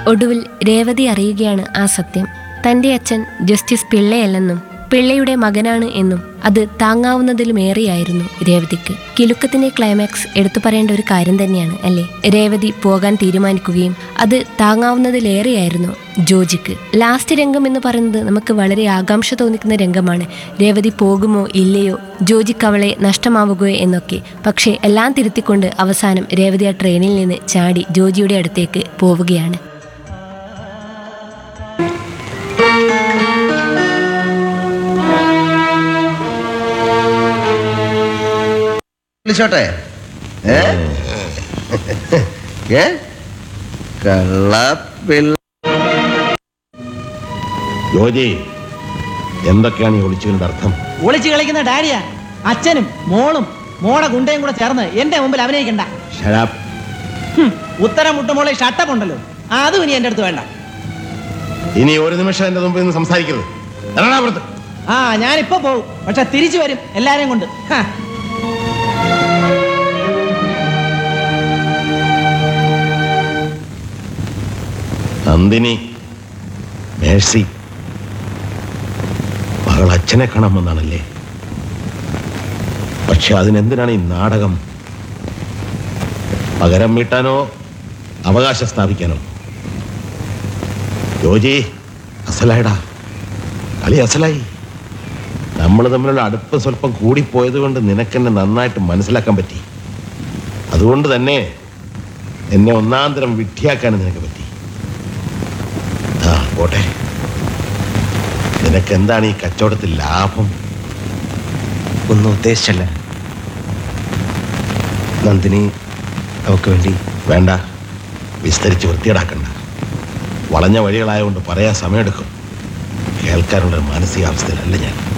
ഒടുവിൽ രേവതി അറിയുകയാണ് ആ സത്യം തന്റെ അച്ഛൻ ജസ്റ്റിസ് പിള്ളയല്ലെന്നും പിള്ളയുടെ മകനാണ് എന്നും അത് താങ്ങാവുന്നതിലുമേറെയായിരുന്നു രേവതിക്ക് കിലുക്കത്തിന്റെ ക്ലൈമാക്സ് എടുത്തു പറയേണ്ട ഒരു കാര്യം തന്നെയാണ് അല്ലേ രേവതി പോകാൻ തീരുമാനിക്കുകയും അത് താങ്ങാവുന്നതിലേറെയായിരുന്നു ജോജിക്ക് ലാസ്റ്റ് രംഗം എന്ന് പറയുന്നത് നമുക്ക് വളരെ ആകാംക്ഷ തോന്നിക്കുന്ന രംഗമാണ് രേവതി പോകുമോ ഇല്ലയോ ജോജിക്ക് അവളെ നഷ്ടമാവുകയോ എന്നൊക്കെ പക്ഷേ എല്ലാം തിരുത്തിക്കൊണ്ട് അവസാനം രേവതി ആ ട്രെയിനിൽ നിന്ന് ചാടി ജോജിയുടെ അടുത്തേക്ക് പോവുകയാണ് വിളിച്ചോട്ടെ ഏ ഏ കള്ളപ്പിള്ള ജോജി എന്തൊക്കെയാണ് ഈ ഒളിച്ചുകളുടെ അർത്ഥം ഒളിച്ചു കളിക്കുന്ന ഡാഡിയാ അച്ഛനും മോളും മോളെ ഗുണ്ടയും കൂടെ ചേർന്ന് എന്റെ മുമ്പിൽ അഭിനയിക്കണ്ട ഷരാബ് ഹും, ഉത്തരം മുട്ടുമോളെ ഷട്ടപ്പ് ഉണ്ടല്ലോ അതും ഇനി എന്റെ അടുത്ത് വേണ്ട ഇനി ഒരു നിമിഷം എന്റെ മുമ്പിൽ നിന്ന് സംസാരിക്കരുത് ഇറങ്ങടാ പുറത്ത്. ആ ഞാനിപ്പോ പോകും പക്ഷെ തിരിച്ചു വരും എല്ലാരെയും കൊണ്ട് ഹ. നന്ദിനി മേഴ്സി മകൾ അച്ഛനെ കാണാമെന്നാണല്ലേ പക്ഷെ അതിനെന്തിനാണ് ഈ നാടകം പകരം വീട്ടാനോ അവകാശം സ്ഥാപിക്കാനോ ജോജി അസലായിടാ കളി അസലായി നമ്മൾ തമ്മിലുള്ള അടുപ്പം സ്വല്പം കൂടിപ്പോയത് കൊണ്ട് നിനക്കെന്നെ നന്നായിട്ട് മനസ്സിലാക്കാൻ പറ്റി അതുകൊണ്ട് തന്നെ എന്നെ ഒന്നാം തരം വിഡ്ഢിയാക്കാനും നിനക്ക് പറ്റി ആ പോട്ടെ നിനക്ക് എന്താണ് ഈ കച്ചവടത്തിൽ ലാഭം ഒന്നും ഉദ്ദേശിച്ചല്ല നന്ദിനി അവക്ക് വേണ്ടി വേണ്ട വിസ്തരിച്ച് വൃത്തിയേടാക്കണ്ട വളഞ്ഞ വഴികളായതുകൊണ്ട് പറയാൻ സമയമെടുക്കും കേൾക്കാനുള്ള ഒരു മാനസികാവസ്ഥയിലല്ല ഞാൻ